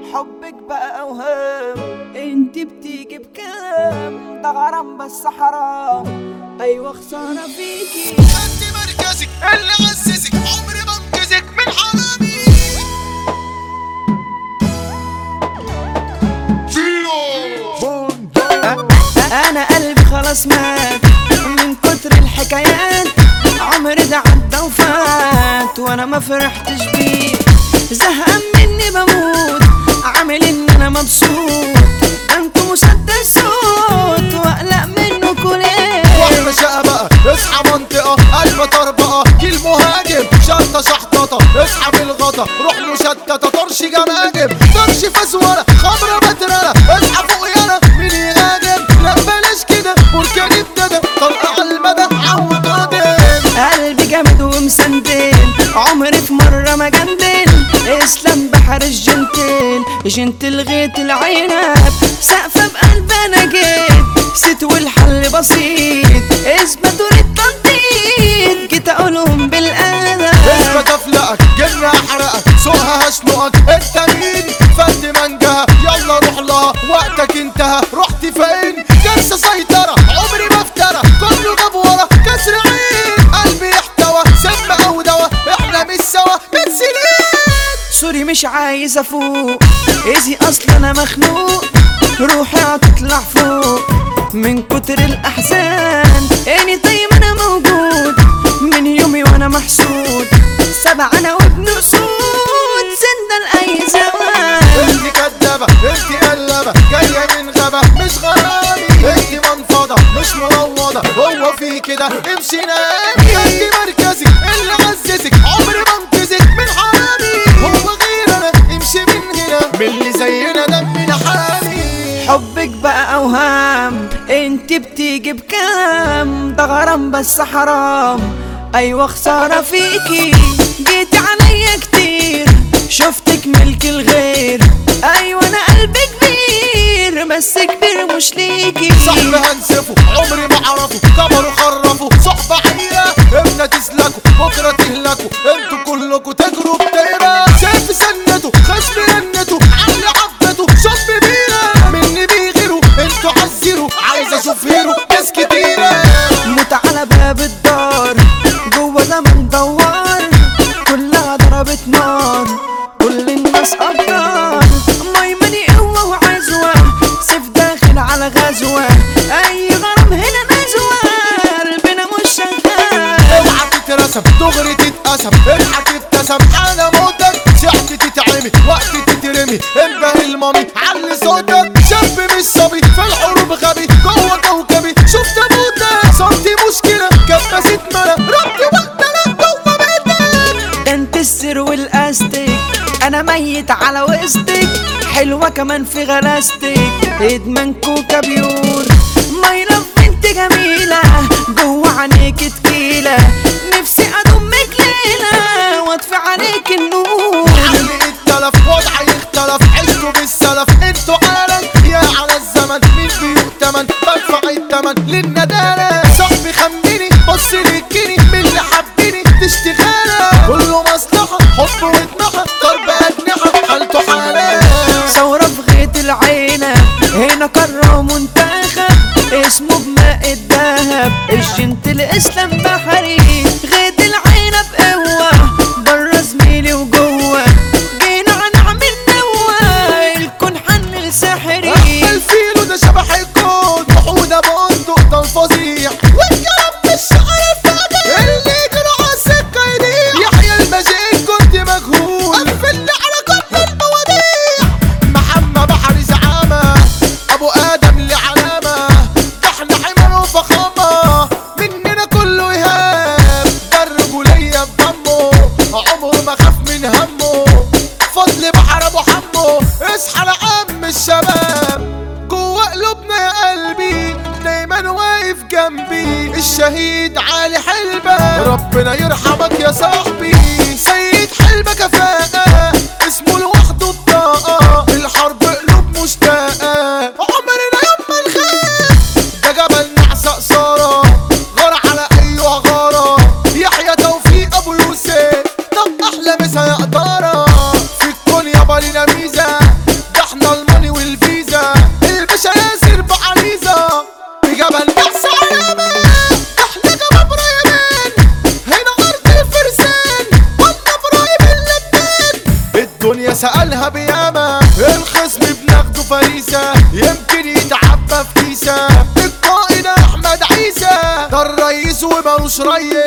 حبك بقى اوهام انت بتيجي بكلام ده غرام بس حرام ايوه خسارة فيكي انت مركزك اللي غسسك عمري ما انقذك من حرامي انا قلبي خلاص مات من كتر الحكايات عمري ده عدى وفات وانا ما فرحتش بيه زهقان مني بموت عامل ان انا مبسوط ده انتوا مسدس صوت واقلق منكوا ليه واحنا شقة بقى اصحى منطقة قلب طربقة جيل مهاجم شرطة شحططة اصحى بالغطا روح مشتتة طرش جماجم طرش فزورة خمرة مترنة اصحى فوق يانا مين يهاجم لا بلاش كده بركان ابتدى طلقة على المدى عود قادم قلبي جامد ومسندل عمري في مرة ما جندل اسلام بحر الجنتل جنتل غيت العنب سقفة بقلب انا جيت ست والحل بسيط اثبتوا للتنطيط جيت اقولهم بالادب اثبت افلقك جن احرقك سوقها هشنقك انت مين فد منجها يلا روح لها وقتك انتهى رحت فين كارثة سيطرة عمري ما افترى كله جاب ورا كسر عين قلبي احتوى سم او دوا احنا مش سوا من سنين سوري مش عايز افوق ايزي اصلا انا مخنوق روحي هتطلع فوق من كتر الاحزان اني طيب انا موجود من يومي وانا محسود سبع انا وابن اسود سند لاي زمان انت كدابة انت قلبة جاية من غابة مش غرامي انت منفضة مش مروضة هو في كده امشي نامي انت مركزك اللي عززك عمري ما انقذك من حرامي هو غير انا امشي من هنا من اللي زينا دمنا حامي حبك بقى اوهام انت بتيجي بكلام ده غرام بس حرام ايوه خسارة فيكي جيتي عليا كتير شفتك ملك الغير ايوه انا قلبي كبير بس كبير مش ليكي صاحبي هنسفه عمري ما اعرفه كبروا خرفوا صحبة عيرة امتى تسلكوا بكرة تهلكوا انتوا كلكوا تجروا بتيرة سيف سنته خشم رنته علي عبدته شوف بيرة مني بيغيروا انتوا عزيروا عايز اشوف هيرو ناس كتيرة موت على باب الدار جوه زمن دوار كلها ضربت نار كل الناس ابطال ميمني قوة وعزوة سيف داخل على غزوة اي غرام هنا نزوة قلبنا مش شغال اوعى تترسم دغري تتقسم اضحك ابتسم انا موتك ساعتي تتعمي وقت تترمي انبه المامي علي صوتك شاب مش صبي في الحروب غبي جوه كوكبي شفت ابوتك صوتي مشكلة كبست ملا ربطي وقتنا جوه بيتك ده انت السر والاستيك انا ميت على وسطك حلوة كمان في غلاستك ادمان كوكا بيور ماي لاف انت جميلة جوه عينيك تكيلة نفسي اضمك ليلة واطفي عليك النور عقلي اتلف وضعي اختلف عشتوا بالسلف انتوا عالم يا على الزمن مين بيؤتمن بدفع التمن للندالة صاحبي خمني بص للجني من اللي حبني تشتغالة كله مصلحة حب واتنحى ضرب أجنحة حالته حالة ثورة في غيط العينة هنا قارة منتخب اسمه بماء الدهب الجنت الاسلام بحري غيط العينة بقوة برا زميلي وجوه جينا هنعمل نوة الكون حن سحري الفيلو ده شبح الكون وحودة بندق ده الفظيع والكلام مش عارف انا اللي كانوا على السكة يضيع يحيى المجيد كنت مجهول قفلنا على كل المواضيع محمد بحر زعامة ابو ادم لعلامة ده احنا حمر وفخامة مننا كله ايهاب ده الرجولية بدمه عمره ما خاف من همه فضل بحر ابو حمو اصحى لعم الشباب جوه قلوبنا يا قلبي دايما واقف جنبي الشهيد علي حلبة ربنا يرحمك يا صاحبي سيد حلبة كفاءة اسمه لوحده بطاقة الحرب قلوب مشتاقة عمرنا يوم ما نخاف ده جبل نعسى قصارى غار على ايوه غارة يحيى توفيق ابو يوسف طب احلى مسا يا قدارة في الكون يابا لينا ميزة سألها بياما الخصم بناخده فريسة يمكن يتعبى في كيسة القائد احمد عيسى ده الرئيس ومالوش ريس